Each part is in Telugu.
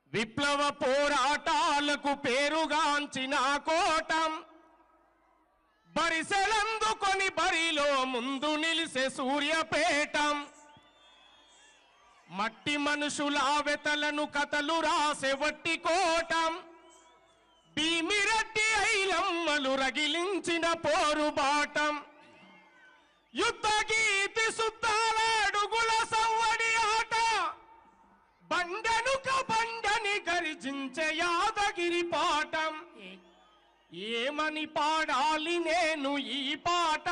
విప్లవ పోరాటాలకు పేరుగాంచిన కోటం బరిసెలందుకొని బరిలో ముందు నిలిసే సూర్యపేటం మట్టి మనుషుల వెతలను కథలు రాసే వట్టి కోటం భీమిరెడ్డి ఐలమ్మలు రగిలించిన పోరుబాటం యుద్ధ గీతి సుద్దాల అడుగుల సవ్వడి ఆట బండనుక బండని గరిజించే యాదగిరి పాఠం ఏమని పాడాలి నేను ఈ పాట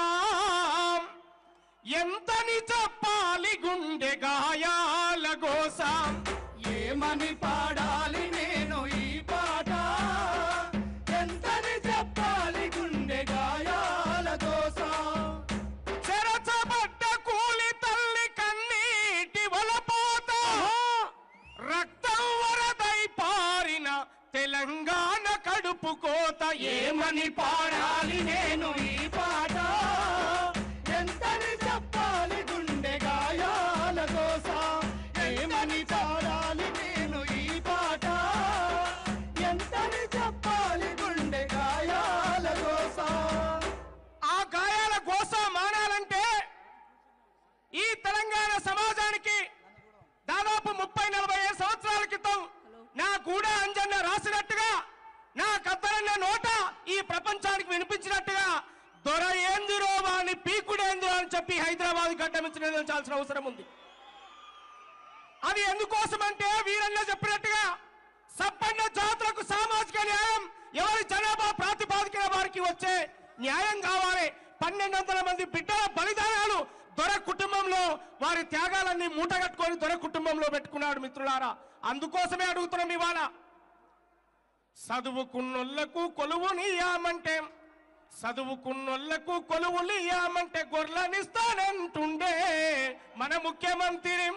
ఎంతని చెప్పాలి గుండె గాయాల గోసం ఏమని పాడాలి నేను ఈ పాట ఎంతని చెప్పాలి గుండె గాయాల కోసం చెరచబడ్డ కూలి తల్లి కన్నీటి వలపోత రక్తం వరదై పారిన తెలంగాణ కడుపు కోత ఏమని పాడాలి నేను ఈ పాట ఎంతని చెప్పాలి గుండె గాయాల కోసం ఏమని పాడాలి నేను ఈ పాట ఎంతని చెప్పాలి గుండె గాయాల కోసం ఆ గాయాల గోస మానాలంటే ఈ తెలంగాణ సమాజానికి దాదాపు ముప్పై నలభై ఐదు సంవత్సరాల క్రితం నా గూడ అంజన్న రాసినట్టుగా నా కద్దరన్న నోట ఈ ప్రపంచానికి వినిపించినట్టుగా దొర ఏందిరో వాని పీకుడేందిరో అని చెప్పి హైదరాబాద్ గడ్డమించాల్సిన అవసరం ఉంది అది ఎందుకోసమంటే వీరన్న చెప్పినట్టుగా సప్పన్న జాతులకు సామాజిక న్యాయం ఎవరి జనాభా ప్రాతిపాదికన వారికి వచ్చే న్యాయం కావాలి పన్నెండు వందల మంది బిడ్డల బలిదానాలు దొర కుటుంబంలో వారి త్యాగాలన్నీ మూటగట్టుకొని దొర కుటుంబంలో పెట్టుకున్నాడు మిత్రులారా అందుకోసమే అడుగుతున్నాం ఇవాళ చదువుకున్నోళ్లకు కొలువునియామంటే చదువుకున్నోళ్లకు కొలువులియామంటే గొర్రెనిస్తానంటుండే మన ముఖ్యమంత్రి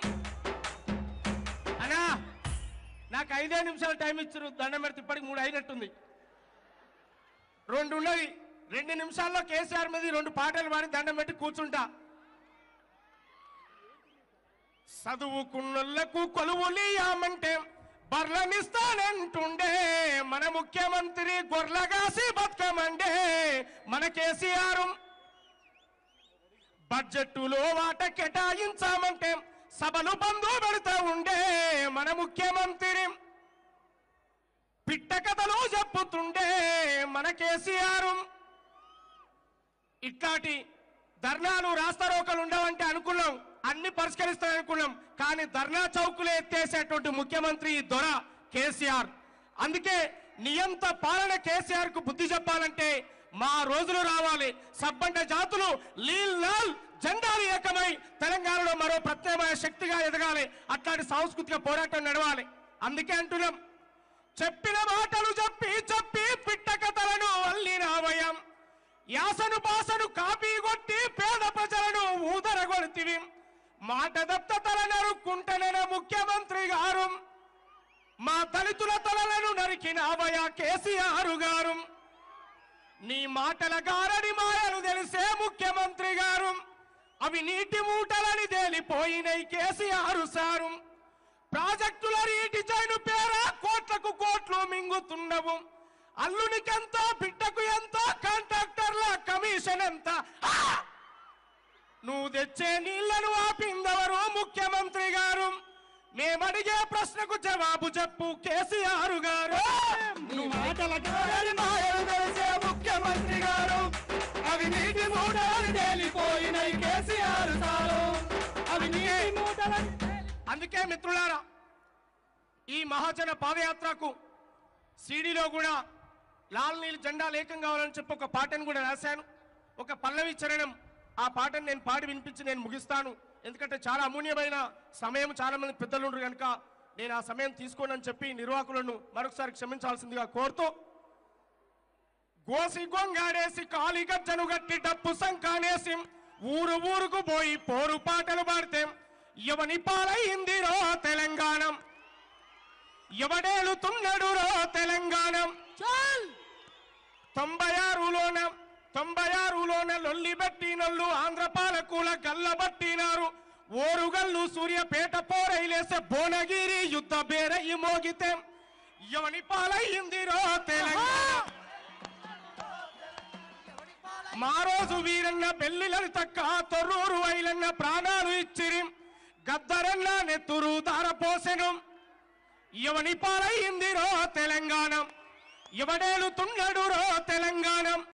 అనా నాకు ఐదే నిమిషాలు టైం ఇచ్చారు దండం పెడితే ఇప్పటికి మూడు అయినట్టుంది రెండు ఉన్నది రెండు నిమిషాల్లో కేసీఆర్ మీద ఈ రెండు పాటలు పాడి దండం పెట్టి కూర్చుంటా చదువుకున్నోళ్లకు కొలువులియామంటే బర్లనిస్తానంటుండే మన ముఖ్యమంత్రి గొర్లగాసి బతుకమండే మన కేసీఆర్ బడ్జెట్టులో వాట కేటాయించామంటే సభలు బంధు పెడతా ఉండే మన ముఖ్యమంత్రి పిట్ట కథలు చెప్పుతుండే మన కేసీఆర్ ఇట్లాంటి ధర్నాలు రాస్తారోకలు ఉండవంటే అనుకున్నాం అన్ని పరిష్కరిస్తాం అనుకున్నాం కానీ ధర్నా చౌకులు ఎత్తేసేటువంటి ముఖ్యమంత్రి ఈ దొర కేసీఆర్ అందుకే నియంత పాలన కేసీఆర్ కు బుద్ధి చెప్పాలంటే మా రోజులు రావాలి సబ్బండ జాతులు లీల్ లాల్ జెండాలు ఏకమై తెలంగాణలో మరో ప్రత్యేకమైన శక్తిగా ఎదగాలి అట్లాంటి సాంస్కృతిక పోరాటం నడవాలి అందుకే అంటున్నాం చెప్పిన మాటలు చెప్పి చెప్పి పిట్ట కథలను అల్లినావయం యాసను పాసను కాపీ కొట్టి పేద ప్రజలను ఊదరగొడితివి మాట దప్త తల నరుక్కుంటేనే ముఖ్యమంత్రి గారు మా దళితుల తలలను నరికినావయ కేసీఆర్ గారు నీ మాటల గారని మాయలు తెలిసే ముఖ్యమంత్రి గారు అవి నీటి మూటలని తేలిపోయినాయి కేసీఆర్ సారు ప్రాజెక్టుల రీటి చైను పేర కోట్లకు కోట్లు మింగుతున్నవు అల్లునికెంత బిడ్డకు ఎంత కాంట్రాక్టర్ల కమిషన్ ఎంత ఆ! నువ్వు తెచ్చే నీళ్లను ఆపిందవరు ముఖ్యమంత్రి గారు మేమడిగే ప్రశ్నకు జవాబు చెప్పు కేసీఆర్ గారు నీ మాటల గారని మాయలు తెలిసే ముఖ్యమంత్రి గారు అవి నీటి మూటలు తేలిపోయినాయి కేసీఆర్ సారు అవి నీటి మూటలని అందుకే మిత్రులారా ఈ మహాజన పాదయాత్రకు సీడీలో కూడా లాల్ నీల్ జెండా లేఖం కావాలని చెప్పి ఒక పాటను కూడా రాశాను ఒక పల్లవి చరణం ఆ పాటను నేను పాడి వినిపించి నేను ముగిస్తాను ఎందుకంటే చాలా అమూల్యమైన సమయం చాలా మంది పెద్దలు ఉన్నారు కనుక నేను ఆ సమయం తీసుకోనని చెప్పి నిర్వాహకులను మరొకసారి క్షమించాల్సిందిగా కోరుతూ గోసి గొంగాడేసి కాలి గజ్జను గట్టి డప్పు సంకానేసి ఊరు ఊరుకు పోయి పోరు పాటలు పాడితే ఎవని పాలైంది రో తెలంగాణ ఎవడేలుతున్నాడు రో తెలంగాణ తొంభై ఆరులోన తొంభై ఆరులోన లొల్లి పెట్టినోళ్ళు ఆంధ్ర పాలకుల గల్లబట్టినారు ఓరుగల్లు సూర్యపేట పోరైలేసే భువనగిరి యుద్ధ బేరయి మోగితే ఎవని పాలయ్యిందిరో తెలంగాణ మా రోజు వీరన్న పెళ్లిలని తక్క తొర్రూరు వైలన్న ప్రాణాలు ఇచ్చిరి గద్దరన్న నెత్తురు ధారపోసెను ఎవని పాలయ్యిందిరో తెలంగాణ ఎవడేలుతున్నాడు రో తెలంగాణ